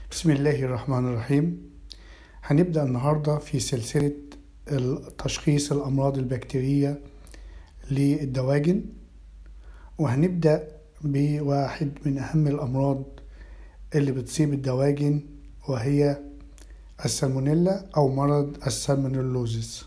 بسم الله الرحمن الرحيم هنبدأ النهاردة في سلسلة تشخيص الأمراض البكتيرية للدواجن وهنبدأ بواحد من أهم الأمراض اللي بتصيب الدواجن وهي السالمونيلا أو مرض السالمونيلوزيس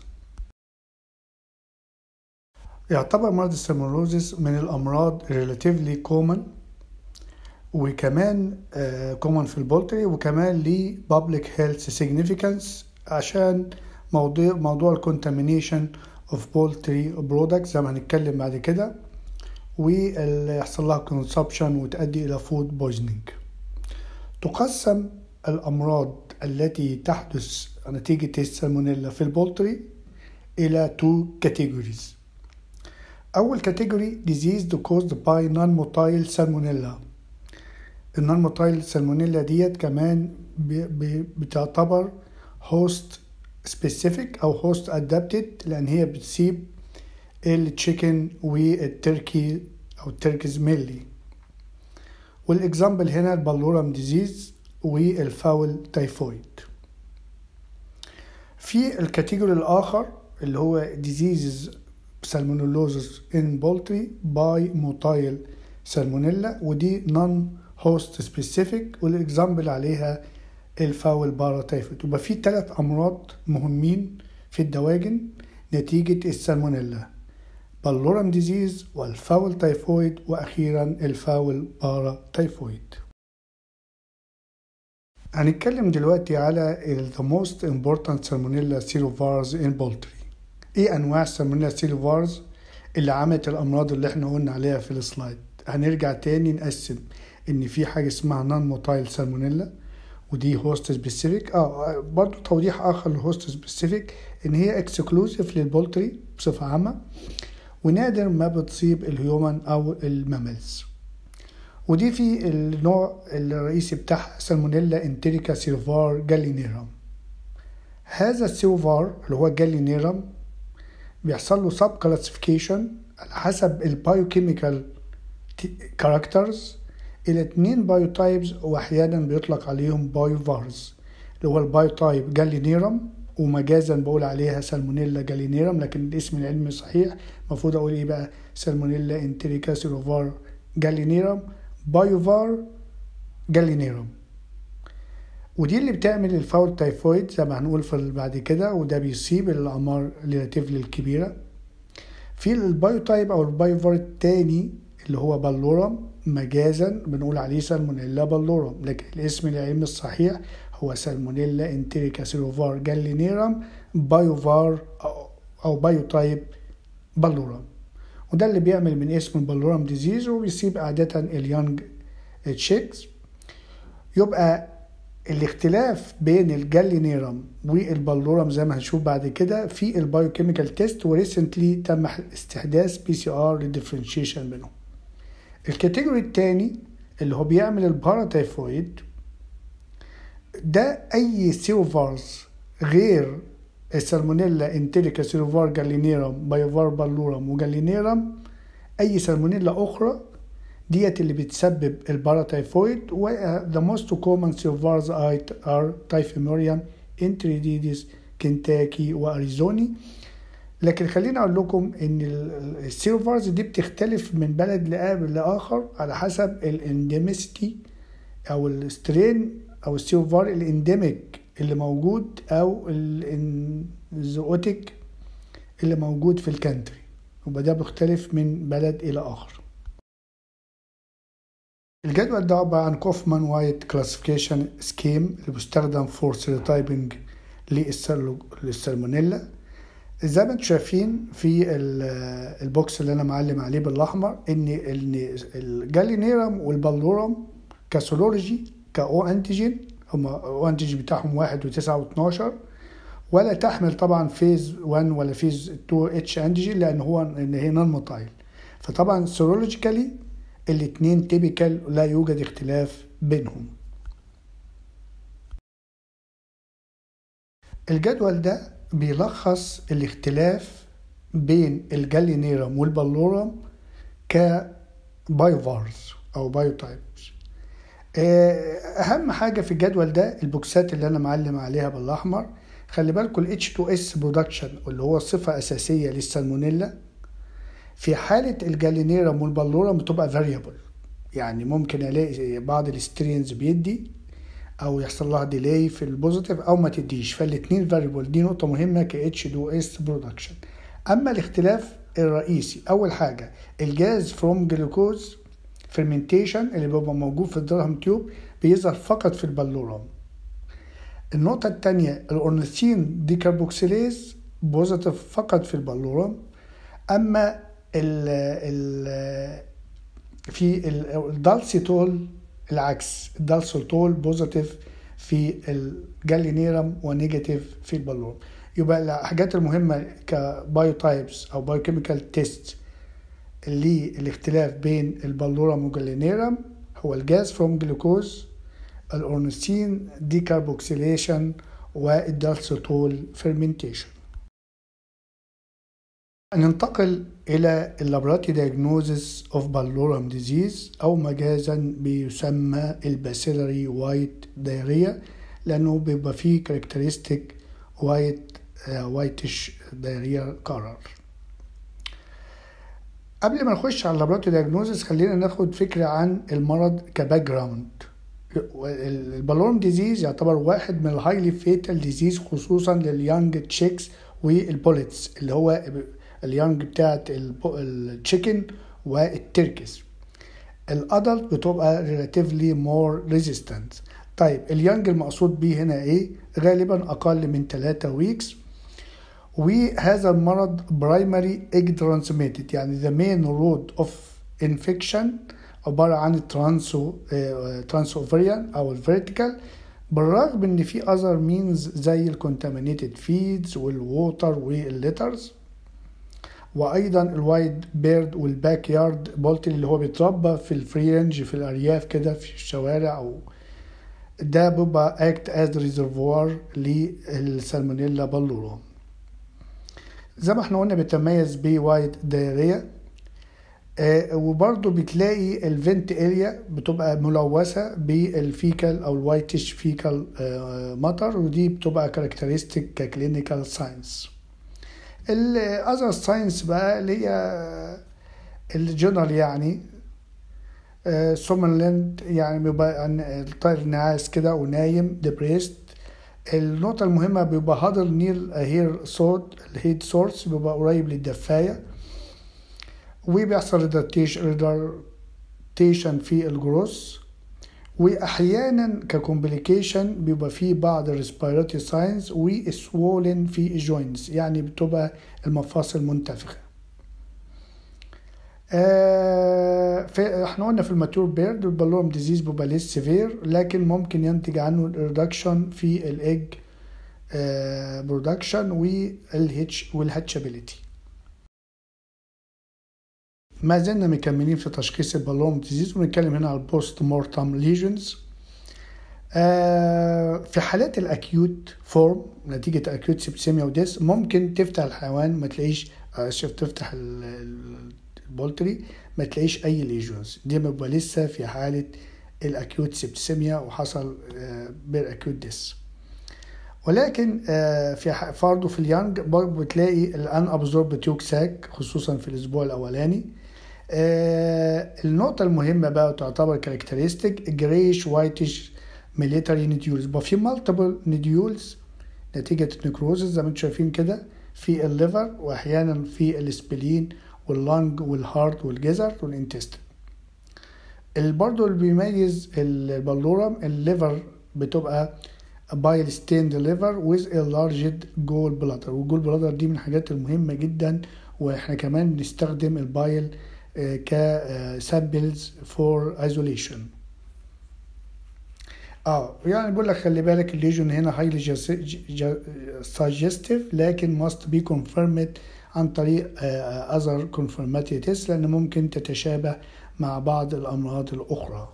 يعتبر مرض السالمونيلوزيس من الأمراض relatively common وكمان كومن في البولتري وكمان ليه public health significance عشان موضوع موضوع الكونتامينيشن اوف بولتري برودكت زي ما هنتكلم بعد كده واللي يحصل لها كونسبشن وتؤدي الى فود بويزنينج تقسم الامراض التي تحدث نتيجة السالمونيلا في البولتري الى two categories اول كاتيجوري disease caused by non-motile salmonella النون موتايل سالمونيلا ديت كمان بتعتبر هوست سبيسيفيك او هوست ادابتد لان هي بتسيب التشيكن والتركي او التركيز ميلي والاكزامبل هنا البالورام ديزيز والفاول تايفويد في الكاتيجوري الاخر اللي هو ديزيزز سالمونيلوزس ان بولتري باي موتايل سالمونيلا ودي نون هوست سبيسيفيك والاكزامبل عليها الفاول بارا تايفويد يبقى في ثلاث امراض مهمين في الدواجن نتيجة السالمونيلا بالورام ديزيز والفاول تايفويد واخيرا الفاول بارا تايفويد هنتكلم دلوقتي على the most important salmonella serovars in poultry ايه انواع السالمونيلا سيروفارز اللي عملت الامراض اللي احنا قلنا عليها في السلايد هنرجع تاني نقسم ان في حاجه اسمها نون موتايل سالمونيلا ودي هوست سبيسيفيك اه برضو توضيح اخر للهوست سبيسيفيك ان هي اكسكلوزيف للبولتري بصفه عامه ونادر ما بتصيب الهيومن او الماملز ودي في النوع الرئيسي بتاعها سالمونيلا انتريكا سيروفار جالينيرم هذا السيروفار اللي هو جالينيرم بيحصل له سب كلاسيفيكيشن على حسب البايوكيميكال كاركترز الى اتنين بايوتايبز واحيانا بيطلق عليهم بايوفارز اللي هو البايوتايب جالينيرم ومجازا بقول عليها سالمونيلا جالينيرم لكن الاسم العلمي صحيح المفروض اقول ايه بقى سالمونيلا انتريكا سيروفار جالينيرم بايوفار جالينيرم ودي اللي بتعمل الفاول تايفويد زي ما هنقول في بعد كده وده بيصيب الاعمار ريلاتيفلي الكبيره في البايوتايب او البايوفار التاني اللي هو بالورم مجازا بنقول عليه سالمونيلا بالورم لكن الاسم العلمي الصحيح هو سالمونيلا انتريكا سيروفار جالينيرم بايوفار او بايوتايب بالورم وده اللي بيعمل من اسم البالورم ديزيز وبيصيب عادة اليونج تشيكس يبقى الاختلاف بين الجالينيرم والبالورم زي ما هنشوف بعد كده في البايوكيميكال تيست وريسنتلي تم استحداث بي سي ار للديفرنشيشن بينهم الكاتيجوري التاني اللي هو بيعمل الباراتايفويد ده اي سيروفارز غير السالمونيلا انتريكا سيروفار جالينيرم بايوفار بالورم وجالينيرم اي سالمونيلا اخرى ديت اللي بتسبب الباراتايفويد و the most common سيروفارز are تايفيموريان انتريديديس كنتاكي واريزوني لكن خليني اقول لكم ان السيروفارز دي بتختلف من بلد لاخر على حسب الانديميستي او السترين او السيروفار الانديميك اللي موجود او الزووتيك اللي موجود في الكانتري وده بيختلف من بلد الى اخر الجدول ده عبارة عن كوفمان وايت كلاسيفيكيشن سكيم اللي بيستخدم فور سيروتايبنج للسالمونيلا زي ما انتم شايفين في البوكس اللي انا معلم عليه بالاحمر ان ان الجالينيرم والبالورم كسولولوجي كاو انتيجين هما او انتيجين بتاعهم واحد وتسعة واتناشر ولا تحمل طبعا فيز 1 ولا فيز 2 اتش انتيجين لان هو ان هي نون موتايل فطبعا سيرولوجيكالي الاتنين تيبيكال لا يوجد اختلاف بينهم الجدول ده بيلخص الاختلاف بين الجالينيرم والبالورم كبايوفارز او بايوتايبس اهم حاجه في الجدول ده البوكسات اللي انا معلم عليها بالاحمر خلي بالكم ال H2S برودكشن اللي هو صفه اساسيه للسالمونيلا في حاله الجالينيرم والبلورم بتبقى فاريبل يعني ممكن الاقي بعض السترينز بيدي او يحصل لها ديلي في البوزيتيف او ما تديش فالاثنين فاريبل دي نقطه مهمه ك H2S برودكشن اما الاختلاف الرئيسي اول حاجه الجاز فروم جلوكوز فيرمنتيشن اللي بيبقى موجود في الدرهم تيوب بيظهر فقط في البلورم النقطة الثانية الأورنثين ديكربوكسيليز بوزيتيف فقط في البلورم أما ال ال في الدالسيتول العكس الدالسيتول بوزيتيف في الجالينيرم ونيجاتيف في البلورم يبقى الحاجات المهمة كبايو تايبس أو بايو كيميكال تيست للاختلاف بين البلورم والجالينيرم هو الجاز فروم جلوكوز الأورنستين ديكربوكسيليشن والدالسيتول فيرمنتيشن ننتقل إلى اللابراتي دايجنوزيس اوف بالورم ديزيز أو مجازا بيسمى الباسيلري وايت دايريا لأنه بيبقى فيه كاركترستيك وايت وايتش دايريا قرر قبل ما نخش على اللابراتي دايجنوزيس خلينا ناخد فكرة عن المرض كباك جراوند البالورم ديزيز يعتبر واحد من الهايلي فيتال ديزيز خصوصا لليانج تشيكس والبوليتس اللي هو اليانج بتاعت التشيكن والتركس الادلت بتبقى ريلاتيفلي مور ريزيستنت طيب اليانج المقصود بيه هنا ايه غالبا اقل من 3 ويكس وهذا المرض برايمري ايج ترانسميتد يعني ذا مين رود اوف انفكشن عباره عن الترانسو ترانس اوفريان او الفيرتيكال بالرغم ان في اذر مينز زي الكونتامينيتد فيدز والووتر والليترز وايضا الوايد بيرد والباك يارد بولتري اللي هو بيتربى في الفري رينج في الارياف كده في الشوارع او ده بيبقى اكت از ريزرفوار للسالمونيلا بالورو زي ما احنا قلنا بيتميز بوايد دايريا آه وبرضه بتلاقي الفنت اريا بتبقى ملوثه بالفيكال او الوايتش فيكال آه مطر ودي بتبقى كاركترستيك ككلينيكال ساينس الاذر ساينس بقى اللي هي الجنرال يعني آه سومنلاند يعني بيبقى الطائر نعاس كده ونايم ديبريست النقطة المهمة بيبقى هادر نيل هير صوت الهيد سورس بيبقى قريب للدفاية وبيحصل ريدارتيشن في الجروس واحيانا ككومبليكيشن بيبقى فيه بعض الريسبيراتي ساينز وسوولن في الجوينتس يعني بتبقى المفاصل منتفخه آه احنا قلنا في الماتور بيرد البالورم ديزيز بيبقى ليس سيفير لكن ممكن ينتج عنه الريدكشن في الايج آه برودكشن والهيتش والهاتشابيليتي ما زلنا مكملين في تشخيص البالورم ديزيز ونتكلم هنا على البوست مورتم ليجنز في حالات الاكيوت فورم نتيجة اكيوت سيبسيميا وديس ممكن تفتح الحيوان ما تلاقيش شوف تفتح البولتري ما تلاقيش اي ليجونز دي بيبقى لسه في حالة الاكيوت سيبسيميا وحصل بير اكيوت ديس ولكن في برضه في اليانج برضه بتلاقي الان ابزورب تيوك ساك خصوصا في الاسبوع الاولاني آه النقطة المهمة بقى تعتبر كاركترستيك جريش وايتش ميليتري نديولز يبقى في مالتيبل نديولز نتيجة النكروزز زي ما انتم شايفين كده في الليفر واحيانا في السبلين واللنج والهارت والجزر والانتستين برضه اللي بيميز البلورم الليفر بتبقى بايل ستيند ليفر ويز enlarged جول بلادر والجول بلادر دي من الحاجات المهمة جدا واحنا كمان بنستخدم البايل كسامبلز فور ايزوليشن اه يعني بقول لك خلي بالك الليجون هنا هايلي سجستيف لكن must be confirmed عن طريق اذر confirmatory تيست لان ممكن تتشابه مع بعض الامراض الاخرى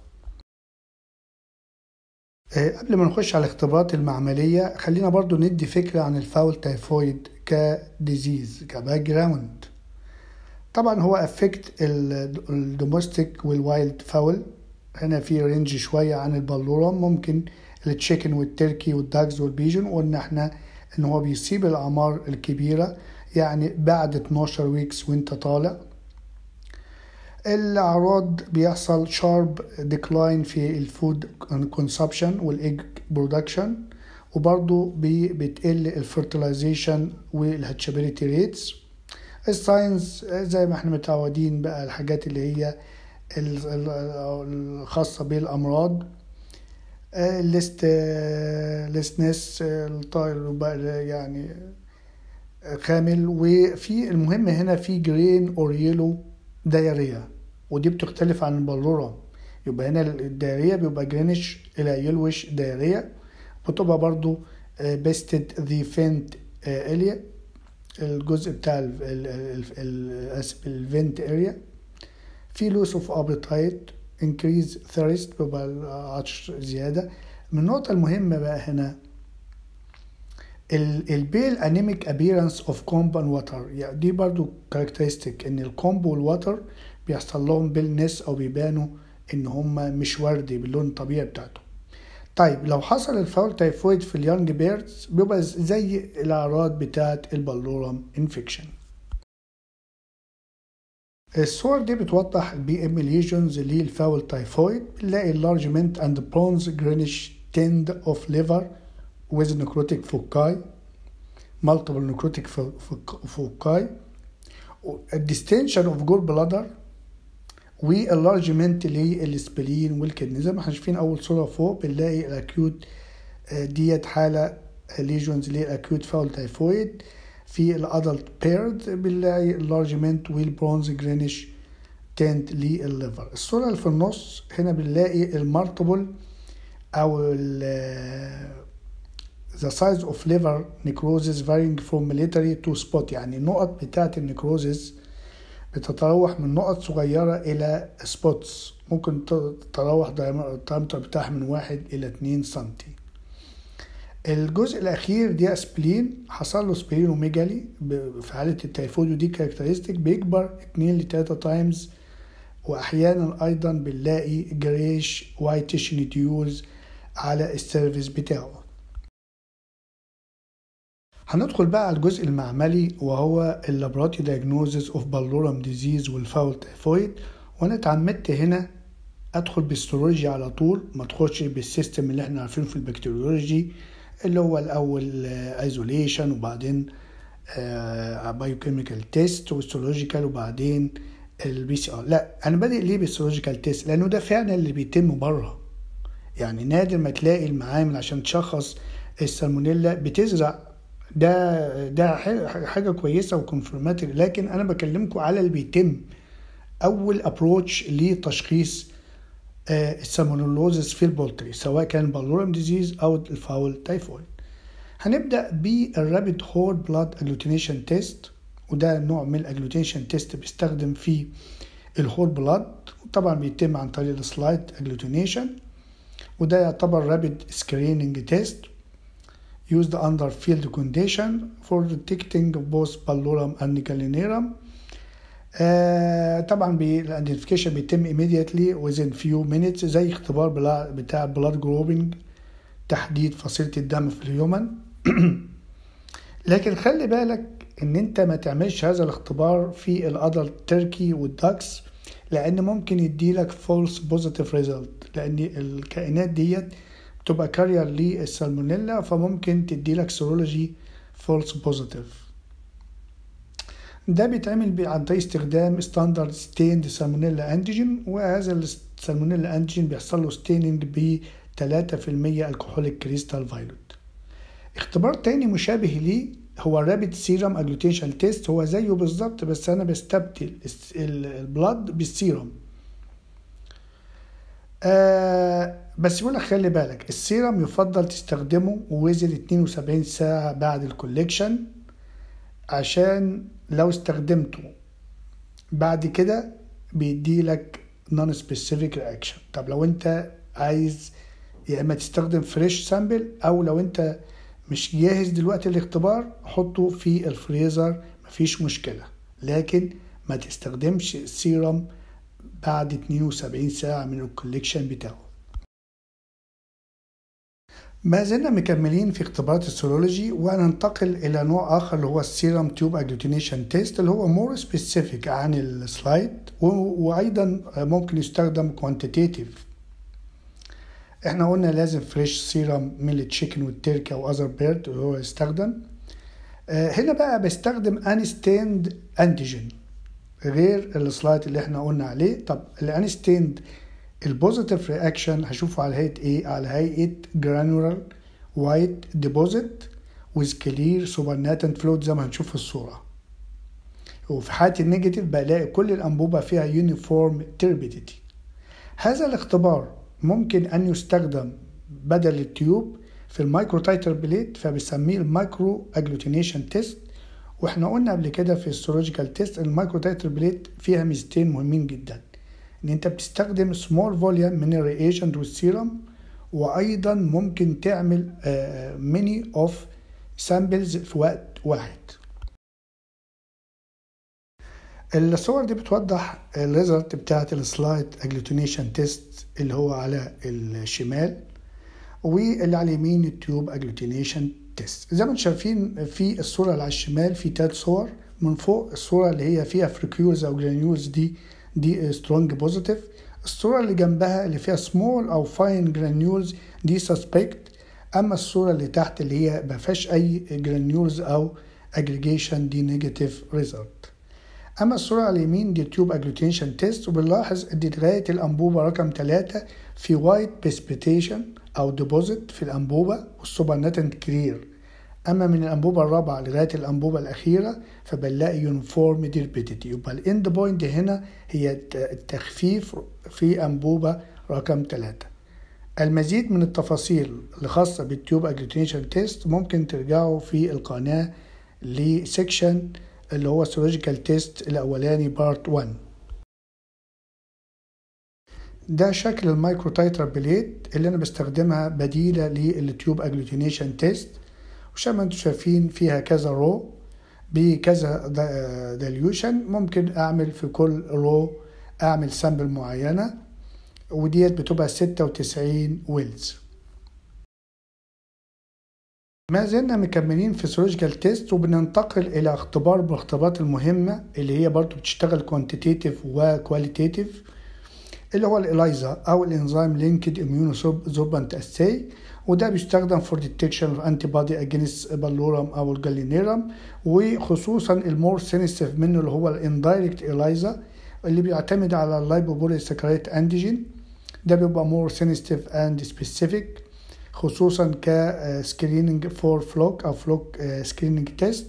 قبل ما نخش على الاختبارات المعملية خلينا برضو ندي فكرة عن الفاول تايفويد كديزيز كباك جراوند طبعا هو افكت الدومستيك والوايلد فاول هنا في رينج شوية عن البلورم ممكن التشيكن والتركي والداجز والبيجن وقلنا احنا ان هو بيصيب الاعمار الكبيرة يعني بعد 12 ويكس وانت طالع الاعراض بيحصل شارب ديكلاين في الفود كونسبشن والايج برودكشن وبرضو بتقل الفرتلايزيشن والهاتشابيليتي ريتس الساينس زي ما احنا متعودين بقى الحاجات اللي هي الخاصة بالأمراض الليست ليستنس يعني كامل وفي المهم هنا في جرين اوريلو دايريا ودي بتختلف عن البلورة يبقى هنا الدايريا بيبقى جرينش الى يلوش دايريا بتبقى برضو بيستد ذي فينت اليا الجزء بتاع الفينت اريا في لوس اوف ابيتايت انكريز ثيرست بيبقى العطش زيادة من النقطة المهمة بقى هنا البيل انيميك ابيرنس اوف كومب اند واتر يعني دي برضو كاركترستيك ان الكومب والواتر بيحصل لهم بيلنس او بيبانوا ان هم مش وردي باللون الطبيعي بتاعته طيب لو حصل الفاول تايفويد في اليونج بيردز بيبقى زي الاعراض بتاعه البلورم انفكشن الصور دي بتوضح البي ام ليجنز للفاول تايفويد بنلاقي enlargement and bronze greenish tint of liver with necrotic foci multiple necrotic foci distension of gall bladder والارجمنت للسبلين والكدني زي ما احنا شايفين اول صوره فوق بنلاقي الاكيوت ديت حاله ليجونز للاكيوت فاول تايفويد في الادلت بيرد بنلاقي اللارجمنت والبرونز جرينش تنت للليفر الصورة اللي في النص هنا بنلاقي المالتيبل او the size of liver necrosis varying from military to spot يعني النقط بتاعة النكروزز بتتراوح من نقط صغيرة إلى سبوتس ممكن تتراوح الدايمتر بتاعها من واحد إلى اتنين سنتي الجزء الأخير دي سبلين حصل له سبلينوميجالي في حالة التيفود ودي كاركترستيك بيكبر اتنين لتلاتة تايمز وأحيانا أيضا بنلاقي جريش وايتش نديولز على السيرفيس بتاعه هندخل بقى على الجزء المعملي وهو اللابراتي دايجنوزز اوف بالورم ديزيز والفاول تايفويد وانا اتعمدت هنا ادخل بالسيرولوجي على طول ما ادخلش بالسيستم اللي احنا عارفينه في البكتيريولوجي اللي هو الاول ايزوليشن وبعدين بايوكيميكال تيست والسيرولوجيكال وبعدين البي سي ار لا انا بادئ ليه بالسيرولوجيكال تيست لانه ده فعلا اللي بيتم بره يعني نادر ما تلاقي المعامل عشان تشخص السالمونيلا بتزرع ده ده حاجه كويسه وكونفرماتري لكن انا بكلمكم على اللي بيتم اول ابروتش لتشخيص السالمونيلوزس في البولتري سواء كان بالورم ديزيز او الفاول تايفويد هنبدا بالرابيد هول بلاد اجلوتينيشن تيست وده نوع من الاجلوتينيشن تيست بيستخدم فيه الهول بلاد طبعا بيتم عن طريق السلايد اجلوتينيشن وده يعتبر رابيد سكريننج تيست used under field condition for detecting both pallurum and gallinarum آه طبعا الايدنتيفيكيشن بيتم immediately within few minutes زي اختبار بلا بتاع blood grouping تحديد فصيلة الدم في الهيومن لكن خلي بالك ان انت ما تعملش هذا الاختبار في الادلت تركي والداكس لان ممكن يديلك فولس بوزيتيف ريزلت لان الكائنات ديت بتبقى كارير للسالمونيلا فممكن تديلك سيرولوجي فولس بوزيتيف ده بيتعمل عن طريق استخدام ستاندرد ستيند سالمونيلا انتيجين وهذا السالمونيلا انتيجين بيحصل له ستيننج ب 3% الكحوليك كريستال فايلوت اختبار تاني مشابه ليه هو الرابيد سيرم اجلوتيشن تيست هو زيه بالظبط بس انا بستبدل البلاد بالسيرم آه بس بيقول لك خلي بالك السيرم يفضل تستخدمه وزن 72 ساعة بعد الكوليكشن عشان لو استخدمته بعد كده بيدي لك نون سبيسيفيك رياكشن طب لو انت عايز يا اما تستخدم فريش سامبل او لو انت مش جاهز دلوقتي الاختبار حطه في الفريزر مفيش مشكلة لكن ما تستخدمش السيرم بعد 72 ساعة من الكوليكشن بتاعه ما زلنا مكملين في اختبارات السيرولوجي وننتقل إلى نوع آخر اللي هو السيرم تيوب اجلوتينيشن تيست اللي هو مور سبيسيفيك عن السلايد وأيضا ممكن يستخدم كوانتيتيف احنا قلنا لازم فريش سيرم من التشيكن والتركي او اذر بيرد اللي هو يستخدم هنا بقى بستخدم انستيند انتيجين غير السلايد اللي احنا قلنا عليه طب الانستيند البوزيتيف رياكشن هشوفه على هيئه ايه على هيئه جرانولار وايت ديبوزيت with clear supernatant fluid زي ما هنشوف في الصوره وفي حالة النيجاتيف بلاقي كل الأنبوبة فيها يونيفورم turbidity هذا الاختبار ممكن أن يستخدم بدل التيوب في المايكرو تايتر بليت فبسميه المايكرو اجلوتينيشن تيست واحنا قلنا قبل كده في السيرولوجيكال تيست المايكرو تايتر بليت فيها ميزتين مهمين جدا ان انت بتستخدم سمول فوليوم من الرياجنت والسيرم وايضا ممكن تعمل ميني اوف سامبلز في وقت واحد الصور دي بتوضح الريزلت بتاعت السلايد اجلوتينيشن تيست اللي هو على الشمال واللي على اليمين التيوب اجلوتينيشن تيست زي ما انتم شايفين في الصوره اللي على الشمال في تلات صور من فوق الصوره اللي هي فيها فريكيولز او جرانيولز دي دي سترونج بوزيتيف الصوره اللي جنبها اللي فيها سمول او فاين جرانيولز دي سسبكت اما الصوره اللي تحت اللي هي ما فيهاش اي جرانيولز او اجريجيشن دي نيجاتيف ريزلت اما الصوره على اليمين دي تيوب اجلوتينيشن تيست وبنلاحظ ان لغايه الانبوبه رقم 3 في وايت بريسبيتيشن او ديبوزيت في الانبوبه والسوبر ناتنت كلير اما من الانبوبه الرابعه لغايه الانبوبه الاخيره فبنلاقي يونيفورم ديربيتيتي يبقى الاند بوينت هنا هي التخفيف في انبوبه رقم 3 المزيد من التفاصيل الخاصة بالتيوب اجلوتينيشن تيست ممكن ترجعوا في القناة لسيكشن اللي هو سيرولوجيكال تيست الأولاني بارت 1 ده شكل المايكرو تايتر بليت اللي أنا بستخدمها بديلة للتيوب اجلوتينيشن تيست وشبه ما انتم شايفين فيها كذا رو بكذا ديليوشن ممكن أعمل في كل رو أعمل سامبل معينة وديت بتبقى ستة وتسعين ويلز ما زلنا مكملين في سيرولوجيكال تيست وبننتقل الى اختبار من الاختبارات المهمه اللي هي برضو بتشتغل كوانتيتيف وكواليتيتيف اللي هو الإلايزا او الانزيم لينكد اميونو سوربنت اساي وده بيستخدم فور ديتكشن اوف انتي بودي اجينست بالورم او الجالينيرم وخصوصا المور سينستيف منه اللي هو الاندايركت إلايزا اللي بيعتمد على اللايبوبوليساكرايت انتيجين ده بيبقى مور سينستيف اند سبيسيفيك خصوصا كسكريننج فور فلوك او فلوك سكريننج تيست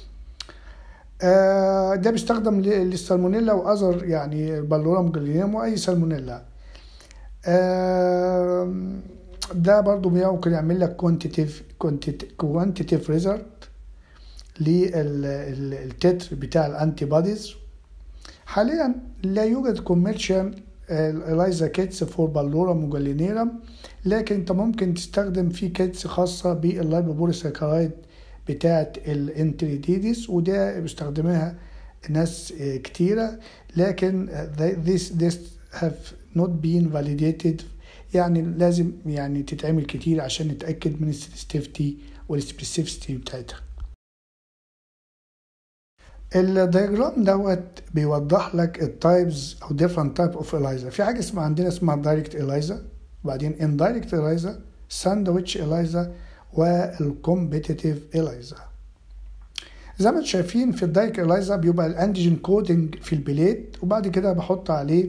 ده بيستخدم للسالمونيلا واذر يعني بالورام جلينيوم واي سالمونيلا ده برضو ممكن يعمل لك كوانتيتيف كوانتيتيف ريزلت للتتر بتاع الانتي بوديز حاليا لا يوجد كوميرشال الايزا كيتس فور بالورم وجالينيرم لكن انت ممكن تستخدم في كيتس خاصة باللايبوبوليساكرايد بتاعة الانتريديديس وده بيستخدمها ناس كتيرة لكن this, this have not been validated يعني لازم يعني تتعمل كتير عشان نتأكد من السنسيتيفيتي والسبيسيفيتي بتاعتها الدياجرام دوت بيوضح لك التايبز او different type of ELISA في حاجه اسمها عندنا اسمها دايركت ELISA وبعدين indirect ELISA ساندويتش ELISA والكومبيتيتيف ELISA زي ما انتم شايفين في الدايركت ELISA بيبقى الانتيجين كودنج في البليت وبعد كده بحط عليه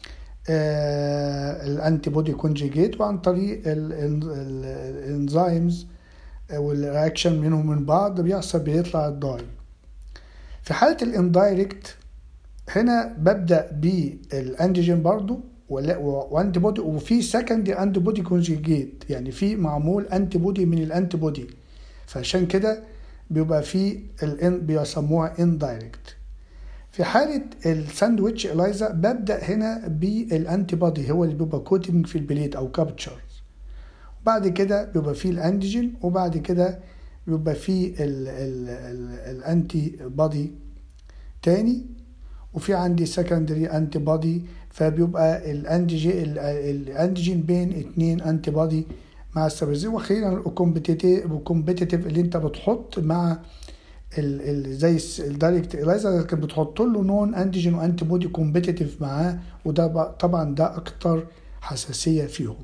آه الانتي بودي كونجيجيت وعن طريق الانزيمز والرياكشن منهم من بعض بيحصل بيطلع الداي في حالة الاندايركت هنا ببدأ بالانتيجين برضو وانتي بودي وفي سكندري انتي بودي كونجيجيت يعني في معمول انتي بودي من الانتي بودي فعشان كده بيبقى في الان بيسموها اندايركت في حالة الساندويتش إلايزا ببدأ هنا بالانتي بودي هو اللي بيبقى كوتنج في البليت أو كابتشر وبعد كده بيبقى فيه الانتيجين وبعد كده بيبقى فيه الانتي بودي تاني وفي عندي سكندري انتي بودي فبيبقى الانتيجين الانتيجين بين اتنين انتي بودي مع السبرزين واخيرا الكومبيتيتيف اللي انت بتحط مع ال ال زي الدايركت الايزر لكن بتحط له نون انتيجين وانتي بودي كومبيتيتيف معاه وده طبعا ده اكتر حساسيه فيهم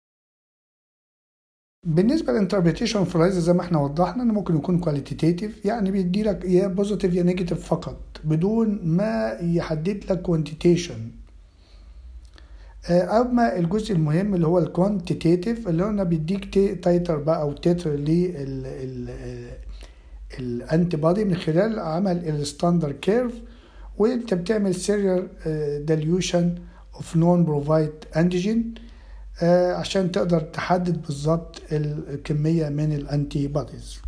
بالنسبه للانتربريتيشن فرايز زي ما احنا وضحنا انه ممكن يكون كواليتيتيف يعني بيدي لك يا بوزيتيف يا نيجاتيف فقط بدون ما يحدد لك كوانتيتيشن اما الجزء المهم اللي هو الكوانتيتيف اللي هو انا بيديك تايتر بقى او تتر لل الانتي بودي من خلال عمل الستاندر كيرف وانت بتعمل سيريال ديليوشن اوف نون بروفايد انتيجين عشان تقدر تحدد بالظبط الكميه من الانتي بوديز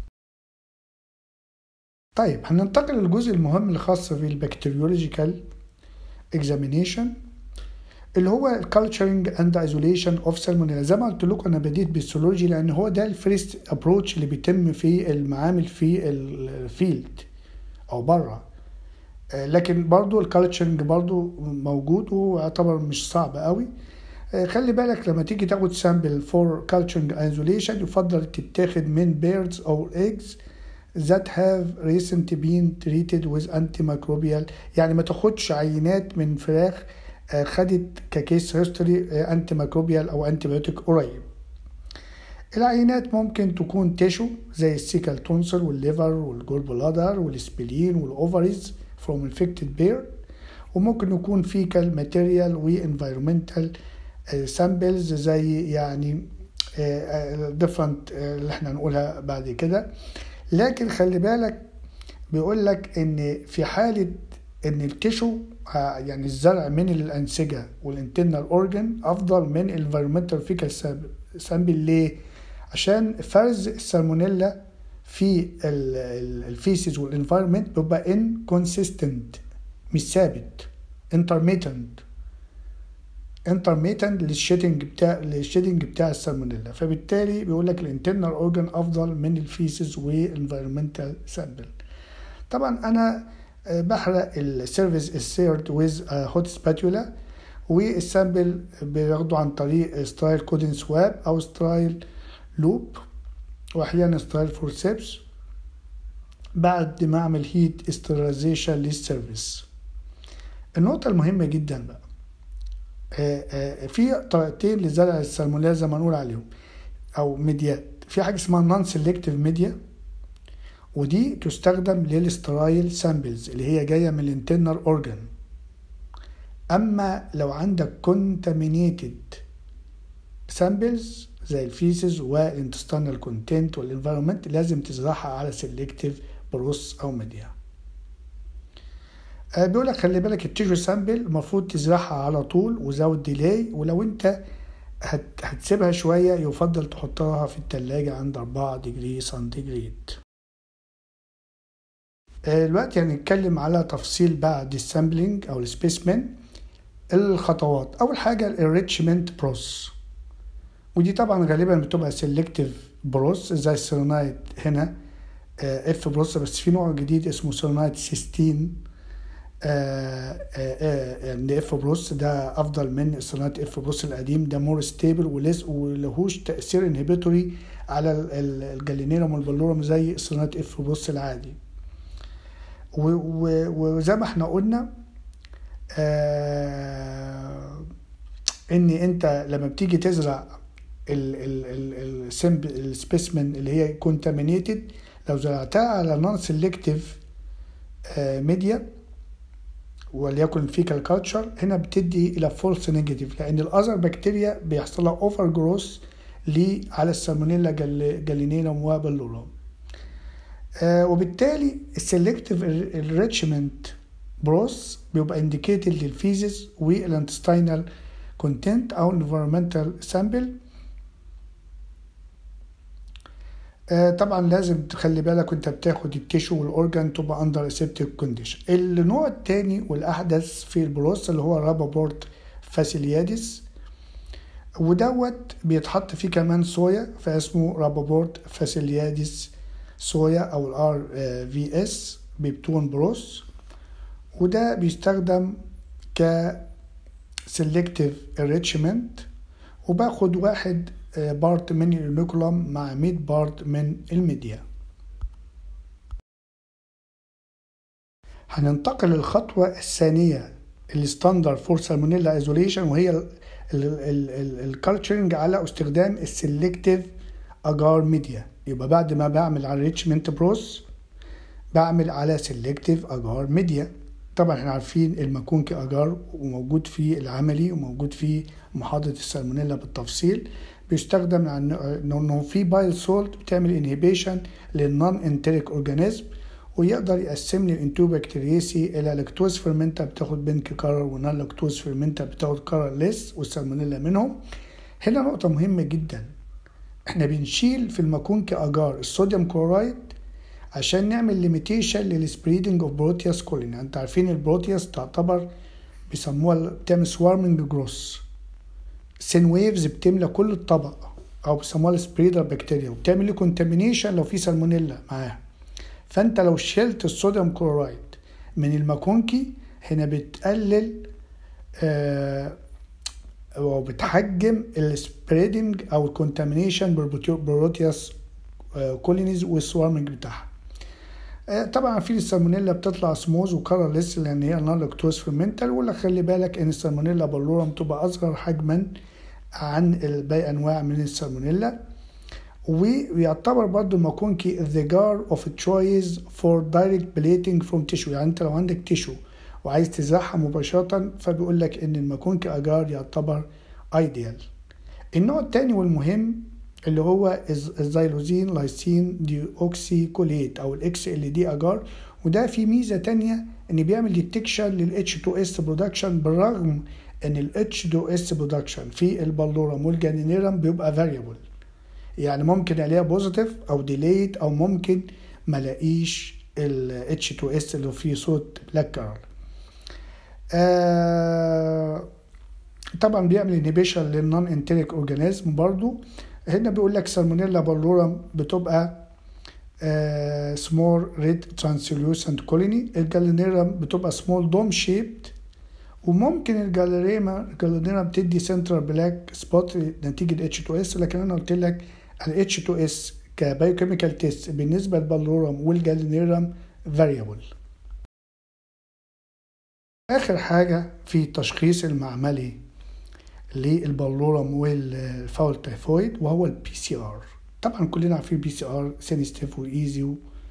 طيب هننتقل للجزء المهم الخاص بالبكتيريولوجيكال اكزامينيشن اللي هو الكالتشرنج اند ايزوليشن اوف سالمونيلا زي ما قلت لكم انا بديت بالسولوجي لان هو ده الفيرست ابروتش اللي بيتم في المعامل في الفيلد او بره لكن برضو الكالتشرنج برضو موجود ويعتبر مش صعب قوي خلي بالك لما تيجي تاخد سامبل فور كالتشرنج ايزوليشن يفضل تتاخد من بيردز او ايجز that have recently been treated with antimicrobial يعني ما تاخدش عينات من فراخ خدت ككيس هيستوري انتي ميكروبيال او انتي بيوتيك قريب العينات ممكن تكون تيشو زي السيكال تونسل والليفر والجول بلادر والسبلين والاوفريز from infected bear وممكن يكون فيكال ماتيريال وانفيرومنتال سامبلز زي يعني different اللي احنا هنقولها بعد كده لكن خلي بالك بيقول لك ان في حاله ان التيشو يعني الزرع من الانسجه والانترنال اورجن افضل من الانفيرمنتال فيكال سامبل ليه عشان فرز السالمونيلا في الفيسز والانفيرمنت بيبقى انكونسيستنت مش ثابت انترميتنت انترميتنت للشيدنج بتاع للشيدنج بتاع السالمونيلا فبالتالي بيقول لك الانترنال اورجن افضل من الفيسز والانفيرمنتال سامبل طبعا انا بحرق السيرفيس السيرد ويز هوت سباتولا والسامبل بياخده عن طريق سترايل كودين سواب او سترايل لوب واحيانا سترايل فورسيبس بعد ما اعمل هيت استراليزيشن للسيرفيس النقطة المهمة جدا بقى في طريقتين لزرع السالمونيلا زي ما نقول عليهم او ميديات في حاجة اسمها نون سيلكتيف ميديا ودي تستخدم للسترايل سامبلز اللي هي جاية من الانترنال اورجان اما لو عندك contaminated سامبلز زي الفيسز والانتستانال كونتنت والانفيرومنت لازم تزرعها على سيلكتيف بروس او ميديا أه بيقول لك خلي بالك التيشو سامبل المفروض تزرعها على طول وزود ديلاي ولو انت هت هتسيبها شوية يفضل تحطها في التلاجة عند أربعة ديجري سنتيجريد دلوقتي هنتكلم على تفصيل بعد السامبلينج او السبيسمن الخطوات اول حاجه الريتشمنت بروس ودي طبعا غالبا بتبقى سيلكتيف بروس زي السيرونايت هنا اف بروس بس في نوع جديد اسمه سيرونايت 16 ان اف بروس ده افضل من السيرونايت اف بروس القديم ده مور ستيبل ولس ولهوش تاثير انهبيتوري على الجالينيرم والبلورم زي السيرونايت اف بروس العادي وزي ما احنا قلنا آه ان انت لما بتيجي تزرع السبيسمن اللي هي كونتامينيتد لو زرعتها على نون سيلكتيف ميديا وليكن فيكال كالتشر هنا بتدي الى فولس نيجاتيف لان الاذر بكتيريا بيحصل لها اوفر جروث على السالمونيلا جالينينوم وبلورم آه وبالتالي السلكتيف الريتشمنت بروس بيبقى انديكيتد للفيزز والانتستينال كونتنت او انفيرمنتال سامبل آه طبعا لازم تخلي بالك وانت بتاخد التيشو والاورجان تبقى اندر اسيبتيك كونديشن النوع الثاني والاحدث في البروس اللي هو رابابورت فاسيلياديس ودوت بيتحط فيه كمان صويا فاسمه رابابورت فاسيلياديس صويا او الار في اس ببتون بروس وده بيستخدم ك selective enrichment وباخد واحد بارت من الانوكولم مع 100 بارت من الميديا هننتقل للخطوة الثانية الستاندر فور سالمونيلا ايزوليشن وهي الكالتشرنج على استخدام السلكتيف اجار ميديا يبقى بعد ما بعمل على ريتشمنت بروس بعمل على سلكتيف اجار ميديا طبعا احنا عارفين المكونكي اجار وموجود في العملي وموجود في محاضرة السالمونيلا بالتفصيل بيستخدم انه في بايل سولت بتعمل انهيبيشن للنون انتريك اورجانيزم ويقدر يقسم لي الانتو بكتيريسي الى لاكتوز فيرمنتا بتاخد بنك كارر ونون لاكتوز فيرمنتا بتاخد كارر ليس والسالمونيلا منهم هنا نقطة مهمة جدا احنا بنشيل في المكونكي اجار الصوديوم كلورايد عشان نعمل ليميتيشن للسبريدنج اوف بروتياس كوليني انت عارفين البروتياس تعتبر بيسموها بتعمل سوارمنج جروس سين ويفز بتملى كل الطبق او بيسموها السبريدر بكتيريا وبتعمل لي كونتامينيشن لو في سالمونيلا معاها فانت لو شلت الصوديوم كلورايد من الماكونكي هنا بتقلل آه وبتحجم السبريدنج او الكونتامينيشن بالبروتياس آه كولينيز والسوارمنج بتاعها آه طبعا عارفين السالمونيلا بتطلع سموز وكارلس لان هي نون لاكتوز فيرمنتال ولا خلي بالك ان السالمونيلا بلورم تبقى اصغر حجما عن باقي انواع من السالمونيلا ويعتبر برضو الماكونكي the jar of choice for direct plating from tissue يعني انت لو عندك تيشو وعايز تزرعها مباشرة فبيقول لك ان الماكونكي اجار يعتبر ايديال النوع التاني والمهم اللي هو الزيلوزين لايسين دي اوكسي كوليت او الاكس ال دي اجار وده في ميزة تانية ان بيعمل ديتكشن لل H2S برودكشن بالرغم ان ال H2S برودكشن في البلورم والجانينيرم بيبقى فاريبل يعني ممكن الاقيها بوزيتيف او ديليت او ممكن ما الاقيش ال H2S اللي فيه صوت بلاك كارل آه طبعا بيعمل انهبيشن للنون انتريك اورجانيزم برضو هنا بيقول لك سالمونيلا بلورم بتبقى سمول ريد ترانسلوسنت كولوني الجالينيرم بتبقى سمول دوم شيبد وممكن الجاليريما الجالينيرم بتدي سنترال بلاك سبوت نتيجة اتش 2 اس لكن انا قلت لك ال اتش 2 اس كبايوكيميكال تيست بالنسبة للبلورم والجالينيرم فاريبل آخر حاجة في التشخيص المعملي للبلورم والفاول تايفويد وهو البي سي ار طبعا كلنا عارفين البي سي ار سينستيف وايزي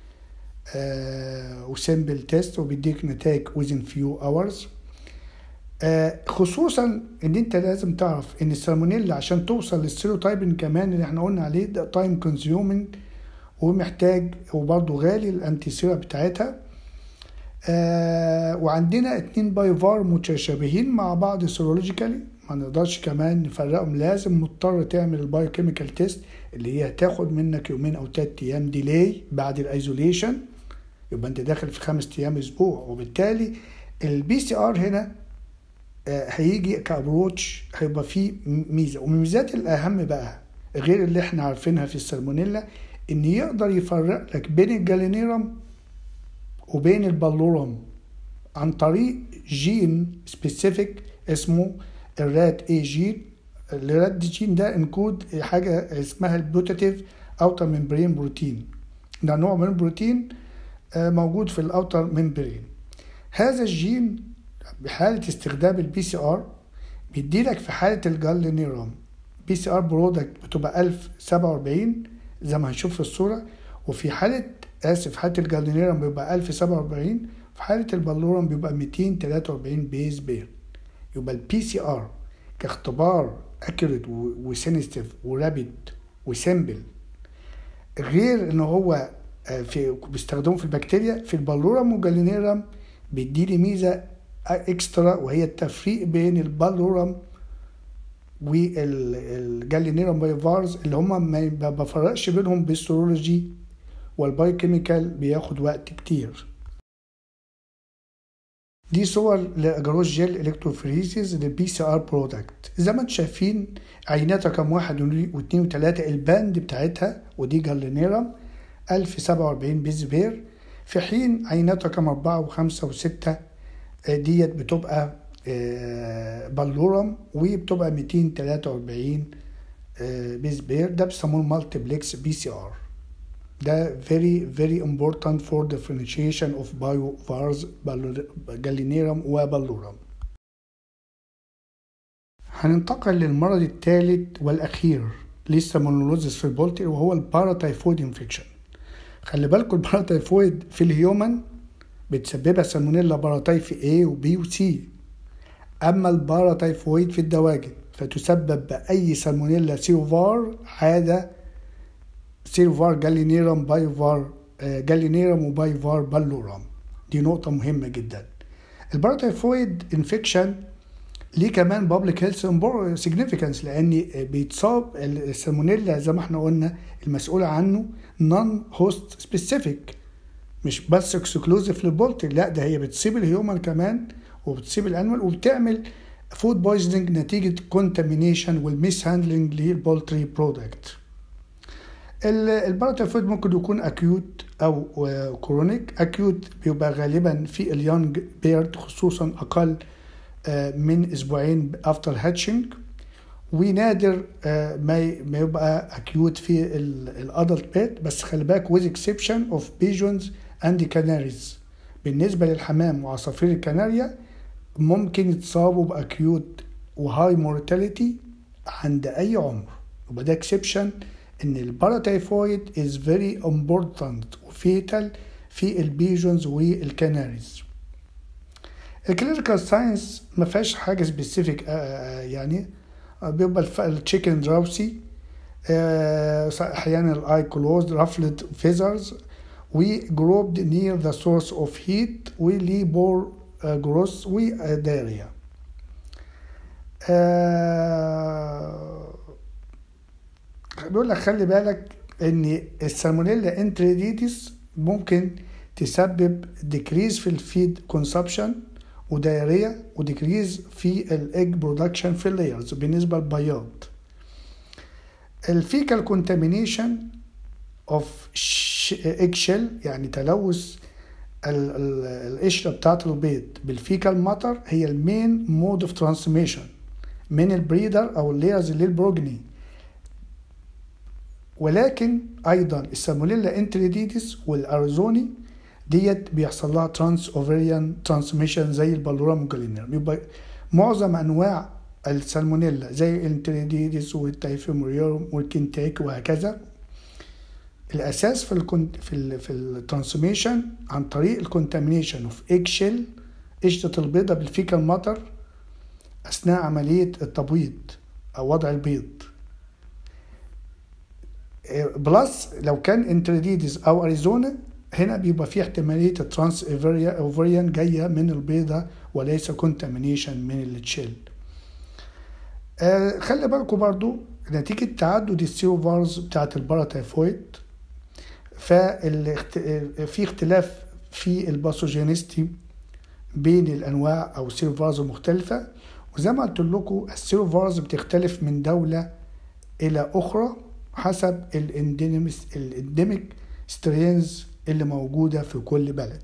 آه وسيمبل تيست وبيديك نتائج within few hours آه خصوصا ان انت لازم تعرف ان السالمونيلا عشان توصل للسيروتايبن كمان اللي احنا قلنا عليه ده تايم كونسيومينج ومحتاج وبرضه غالي الانتي سيرا بتاعتها آه وعندنا اتنين بايفار متشابهين مع بعض سيرولوجيكالي ما نقدرش كمان نفرقهم لازم مضطر تعمل البايوكيميكال تيست اللي هي هتاخد منك يومين او تلات ايام ديلاي بعد الايزوليشن يبقى انت داخل في خمس ايام اسبوع وبالتالي البي سي ار هنا آه هيجي كابروتش هيبقى فيه ميزه ومن الميزات الاهم بقى غير اللي احنا عارفينها في السالمونيلا ان يقدر يفرق لك بين الجالينيرم وبين البلورم عن طريق جين سبيسيفيك اسمه الرات اي جين الرات دي جين ده انكود حاجه اسمها البوتاتيف اوتر ممبرين بروتين ده نوع من البروتين موجود في الاوتر ممبرين هذا الجين بحاله استخدام البي سي ار بيديلك في حاله الجالينيرم بي سي ار برودكت بتبقى 1047 زي ما هنشوف في الصوره وفي حاله اسف حاله الجالينيرم بيبقى 1047 في حاله البلورم بيبقى 243 بيز بير يبقى البي سي ار كاختبار اكيوريت وسينستيف ورابيد وسيمبل غير ان هو في بيستخدمه في البكتيريا في البلورم والجالينيرم بيديلي ميزه اكسترا وهي التفريق بين البلورم والجالينيرم بايفارز اللي هما ما بفرقش بينهم بالسيرولوجي والبايوكيميكال بياخد وقت كتير دي صور لاجروس جيل الكتروفريزيز للبي سي ار برودكت زي ما انتم شايفين عينات رقم واحد واثنين وثلاثة الباند بتاعتها ودي جالينيرم 1047 بيز بير في حين عينات رقم أربعة وخمسة وستة ديت بتبقى بلورم وبتبقى 243 بيز بير ده بيسموه مالتيبلكس بي سي ار ده very very important for differentiation of biovars جالينيرم وبلورم هننتقل للمرض الثالث والأخير للسالمونيلوزيس في البولتري وهو الباراتايفويد انفكشن خلي بالكم الباراتايفويد في الهيومن بتسببها سالمونيلا باراتايف A و B و C أما الباراتايفويد في الدواجن فتسبب بأي سالمونيلا سيروفار عادة سيروفار جالينيرم بايوفار جالينيرم وبايوفار بلورام دي نقطة مهمة جدا الباراتايفويد انفكشن ليه كمان بابليك هيلث سيجنيفيكانس لان بيتصاب السالمونيلا زي ما احنا قلنا المسؤول عنه نون هوست سبيسيفيك مش بس اكسكلوزيف للبولتري لا ده هي بتصيب الهيومن كمان وبتصيب الانوال وبتعمل فود بويزنينج نتيجة كونتامينيشن والميس هاندلنج للبولتري برودكت الباراتايفويد ممكن يكون اكيوت او كرونيك اكيوت بيبقى غالبا في اليونج بيرد خصوصا اقل من اسبوعين افتر هاتشنج ونادر ما ما يبقى اكيوت في الادلت بيت بس خلي بالك with exception of pigeons and canaries بالنسبه للحمام وعصافير الكناريا ممكن يتصابوا باكيوت وهاي مورتاليتي عند اي عمر يبقى ده اكسبشن ان الباراتايفويد از فيري امبورتانت وفيتال في البيجونز والكناريز الكلينيكال ساينس ما فيهاش حاجه سبيسيفيك يعني بيبقى التشيكن دراوسي احيانا الاي كلوز رفلد فيزرز وجروبد نير ذا سورس اوف هيت ولي بور جروس وداريا بيقول لك خلي بالك ان السالمونيلا انتريديتس ممكن تسبب ديكريز في الفيد كونسبشن ودايريا وديكريز في الايج برودكشن في اللايرز بالنسبه للبياض الفيكال كونتامينيشن اوف ايج شيل يعني تلوث القشره بتاعت البيض بالفيكال ماتر هي المين مود اوف ترانسميشن من البريدر او اللايرز للبروجني ولكن ايضا السالمونيلا انتريديتس والاريزوني ديت بيحصل لها ترانس اوفريان ترانسميشن زي البلورام والجالينيرم يبقى معظم انواع السالمونيلا زي الانتريديتس والتايفيموريوم والكنتاك وهكذا الاساس في الكون في ال في الترانسميشن عن طريق الكونتامينيشن اوف ايج شيل قشره البيضه بالفيكال ماتر اثناء عمليه التبويض او وضع البيض بلس لو كان انتريديدس او اريزونا هنا بيبقى في احتماليه الترانس اوفريان جايه من البيضه وليس كونتامينيشن من التشيل آه خلي بالكم برضو نتيجة تعدد السيروفارز بتاعت الباراتايفويد ففي اختلاف في الباثوجينيستي بين الانواع او السيروفارز المختلفه وزي ما قلت لكم السيروفارز بتختلف من دوله الى اخرى حسب الانديميك سترينز اللي موجوده في كل بلد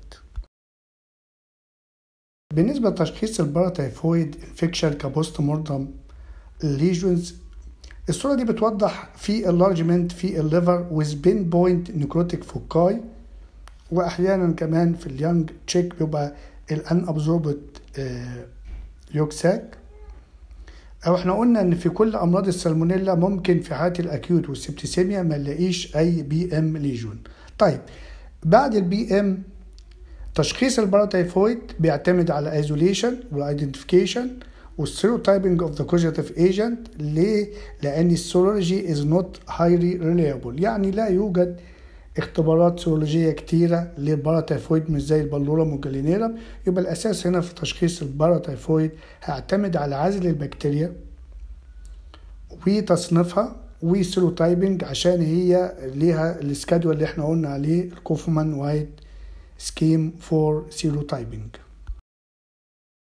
بالنسبه لتشخيص الباراتايفويد انفكشن كبوست مورتم ليجونز الصورة دي بتوضح في اللارجمنت في الليفر with بين بوينت نيكروتيك فوكاي واحيانا كمان في اليانج تشيك بيبقى الان ابزوربت يوكساك او احنا قلنا ان في كل امراض السالمونيلا ممكن في حالة الاكيوت والسبتيسيميا ما نلاقيش اي بي ام ليجون طيب بعد البي ام تشخيص الباراتايفويد بيعتمد على ايزوليشن والايدنتيفيكيشن والسيروتايبنج اوف ذا كوجيتيف ايجنت ليه؟ لان السيرولوجي از نوت هايلي ريليبل يعني لا يوجد اختبارات سيرولوجيه كتيره للباراتايفويد مش زي البلورم والجالينيرم يبقى الاساس هنا في تشخيص الباراتايفويد هيعتمد على عزل البكتيريا وتصنيفها وسيروتايبنج عشان هي ليها السكادول اللي احنا قلنا عليه الكوفمان وايت سكيم فور سيروتايبنج